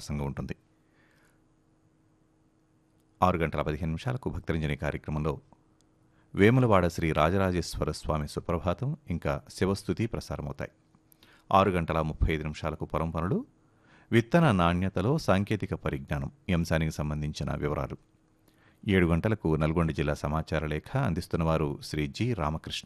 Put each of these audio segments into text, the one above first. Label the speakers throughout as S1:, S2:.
S1: ప్రసంగం ఉంటుంది ఆరు గంటల పదిహేను నిమిషాలకు భక్తరంజని కార్యక్రమంలో వేములవాడ శ్రీ రాజరాజేశ్వర స్వామి సుప్రభాతం ఇంకా శివస్థుతి ప్రసారమవుతాయి ఆరు గంటల ముప్పై ఐదు నిమిషాలకు పొలం పనులు విత్తన నాణ్యతలో సాంకేతిక పరిజ్ఞానం ఈ అంశానికి సంబంధించిన వివరాలు ఏడు గంటలకు నల్గొండ జిల్లా సమాచార లేఖ అందిస్తున్నవారు శ్రీ జి రామకృష్ణ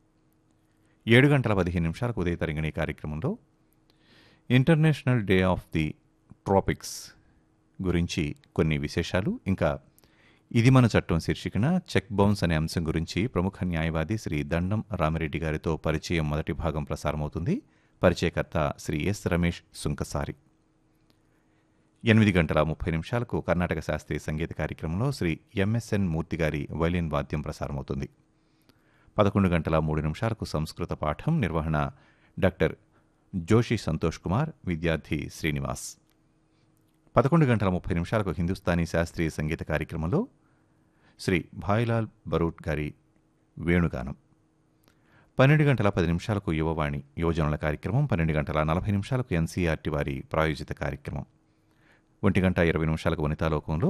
S1: ఏడు గంటల పదిహేను నిమిషాలకు ఉదయ తరంగిణి కార్యక్రమంలో international day of the tropics గురించి కొన్ని విశేషాలు ఇంకా ఇది మన చట్టం శీర్షికన చెక్ బౌన్స్ అనే అంశం గురించి ప్రముఖ న్యాయవాది శ్రీ దండం రామిరెడ్డి గారితో పరిచయం మొదటి భాగం ప్రసారమవుతుంది పరిచయకర్త శ్రీ ఎస్ రమేష్ సుంకసారి ఎనిమిది గంటల ముప్పై నిమిషాలకు కర్ణాటక శాస్త్రీయ సంగీత కార్యక్రమంలో శ్రీ ఎంఎస్ఎన్ మూర్తి గారి వైలిన్ వాద్యం ప్రసారమవుతుంది పదకొండు గంటల మూడు నిమిషాలకు సంస్కృత పాఠం నిర్వహణ డాక్టర్ జోషి సంతోష్ కుమార్ విద్యార్థి శ్రీనివాస్ పదకొండు గంటల ముప్పై నిమిషాలకు హిందుస్థానీ శాస్త్రీయ సంగీత కార్యక్రమంలో శ్రీ భాయిలాల్ బరూట్ గారి వేణుగానం పన్నెండు గంటల పది నిమిషాలకు యువవాణి యువజనుల కార్యక్రమం పన్నెండు గంటల నలభై నిమిషాలకు ఎన్సీఆర్టీ వారి ప్రాయోజిత కార్యక్రమం ఒంటి గంట ఇరవై నిమిషాలకు వనితాలోకంలో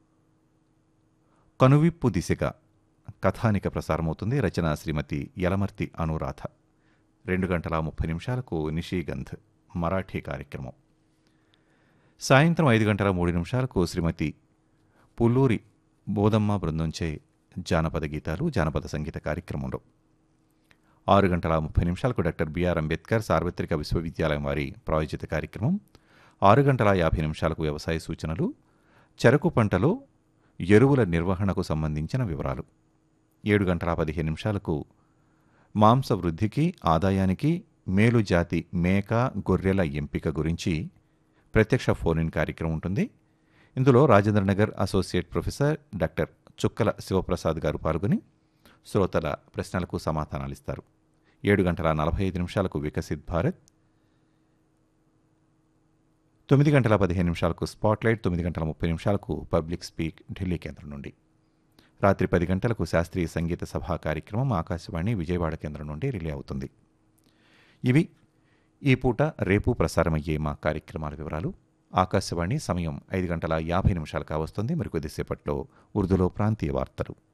S1: కనువిప్పు దిశగా కథానిక ప్రసారమవుతుంది రచన శ్రీమతి యలమర్తి అనురాధ రెండు గంటల ముప్పై నిమిషాలకు నిషీగంధ్ మరాఠీ కార్యక్రమం సాయంత్రం ఐదు గంటల మూడు నిమిషాలకు శ్రీమతి పుల్లూరి బోధమ్మ బృందంచే జానపద గీతాలు జానపద సంగీత కార్యక్రమంలో ఆరు గంటల ముప్పై నిమిషాలకు డాక్టర్ బిఆర్ అంబేద్కర్ సార్వత్రిక విశ్వవిద్యాలయం వారి ప్రాయోజిత కార్యక్రమం ఆరు గంటల యాభై నిమిషాలకు వ్యవసాయ సూచనలు చెరకు పంటలో ఎరువుల నిర్వహణకు సంబంధించిన వివరాలు ఏడు గంటల పదిహేను నిమిషాలకు మాంస వృద్ధికి ఆదాయానికి మేలు జాతి మేక గొర్రెల ఎంపిక గురించి ప్రత్యక్ష ఫోన్ ఇన్ కార్యక్రమం ఉంటుంది ఇందులో రాజేంద్రనగర్ అసోసియేట్ ప్రొఫెసర్ డాక్టర్ చుక్కల శివప్రసాద్ గారు పాల్గొని శ్రోతల ప్రశ్నలకు సమాధానాలు ఇస్తారు ఏడు గంటల నలభై ఐదు నిమిషాలకు వికసిత్ భారత్ తొమ్మిది గంటల పదిహేను నిమిషాలకు స్పాట్లైట్ తొమ్మిది గంటల ముప్పై నిమిషాలకు పబ్లిక్ స్పీక్ ఢిల్లీ కేంద్రం నుండి రాత్రి పది గంటలకు శాస్త్రీయ సంగీత సభా కార్యక్రమం ఆకాశవాణి విజయవాడ కేంద్రం నుండి రిలే అవుతుంది ఇవి ఈ పూట రేపు ప్రసారమయ్యే మా కార్యక్రమాల వివరాలు ఆకాశవాణి సమయం ఐదు గంటల యాభై నిమిషాలు కావస్తుంది మరికొద్దిసేపట్లో ఉర్దూలో ప్రాంతీయ వార్తలు